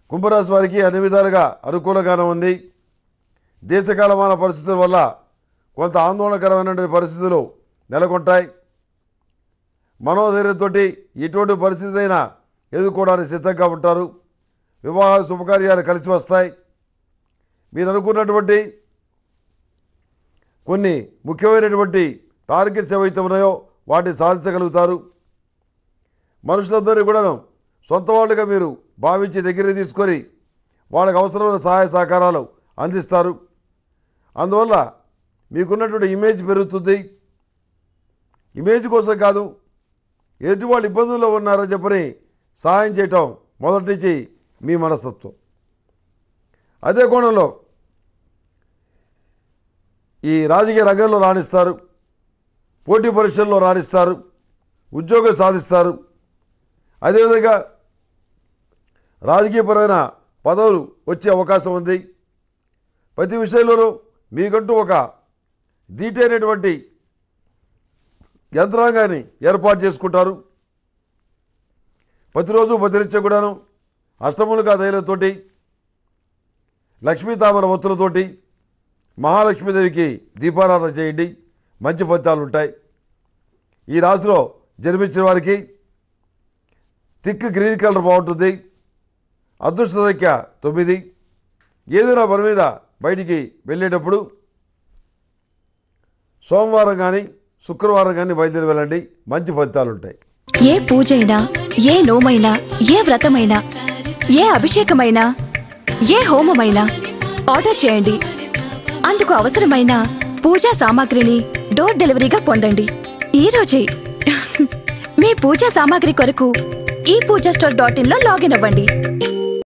కుంభరాశి వారికి అన్ని విధాలుగా అనుకూలంగానే ఉంది దేశకాలమాన పరిస్థితుల వల్ల కొంత ఆందోళనకరమైనటువంటి పరిస్థితులు నెలకొంటాయి మనోధైర్యంతో ఎటువంటి పరిస్థితి అయినా ఎదుర్కోవడానికి సిద్ధంగా ఉంటారు వివాహ శుభకార్యాలు కలిసి వస్తాయి మీరు అనుకున్నటువంటి కొన్ని ముఖ్యమైనటువంటి టార్గెట్స్ ఏవైతే ఉన్నాయో వాటిని సాధించగలుగుతారు మనుషులందరినీ కూడాను సొంత వాళ్ళుగా మీరు భావించి దగ్గర తీసుకొని వాళ్ళకి అవసరమైన సహాయ సహకారాలు అందిస్తారు అందువల్ల మీకున్నటువంటి ఇమేజ్ పెరుగుతుంది ఇమేజ్ కోసం కాదు ఎదుటి వాళ్ళు ఇబ్బందుల్లో ఉన్నారని చెప్పని సహాయం చేయటం మొదటి నుంచి మీ మనస్తత్వం అదే కోణంలో ఈ రాజకీయ రంగంలో రాణిస్తారు పోటీ పరీక్షల్లో రాణిస్తారు ఉద్యోగం సాధిస్తారు అదేవిధంగా రాజకీయపరమైన పదవులు వచ్చే అవకాశం ఉంది ప్రతి విషయంలోనూ మీకంటూ ఒక దీటైనటువంటి యంత్రాంగాన్ని ఏర్పాటు చేసుకుంటారు ప్రతిరోజు ప్రతినిత్యం కూడాను అష్టములుగా ధైర్యంతోటి లక్ష్మీ తామర ఒత్తులతోటి మహాలక్ష్మీదేవికి దీపారాధన చేయండి మంచి ఫలితాలు ఉంటాయి ఈ రాశిలో జన్మించిన వారికి థిక్ గ్రీన్ కలర్ బాగుంటుంది అదృష్ట సంఖ్య తొమ్మిది ఏదైనా పని మీద బయటికి వెళ్ళేటప్పుడు సోమవారం కానీ శుక్రవారం కానీ బయలుదేరి వెళ్ళండి మంచి ఫలితాలు ఉంటాయి ఏ పూజైనా ఏ నోమైనా ఏ వ్రతమైనా ఏ అభిషేకమైనా ఏ హోమమైనా ఆర్డర్ చేయండి అందుకు అవసరమైన పూజా సామాగ్రిని డోర్ డెలివరీగా పొందండి ఈ రోజే మీ పూజా సామాగ్రి కొరకు ఈ పూజా స్టోర్ డాట్ ఇన్ లో లాగిన్ అవ్వండి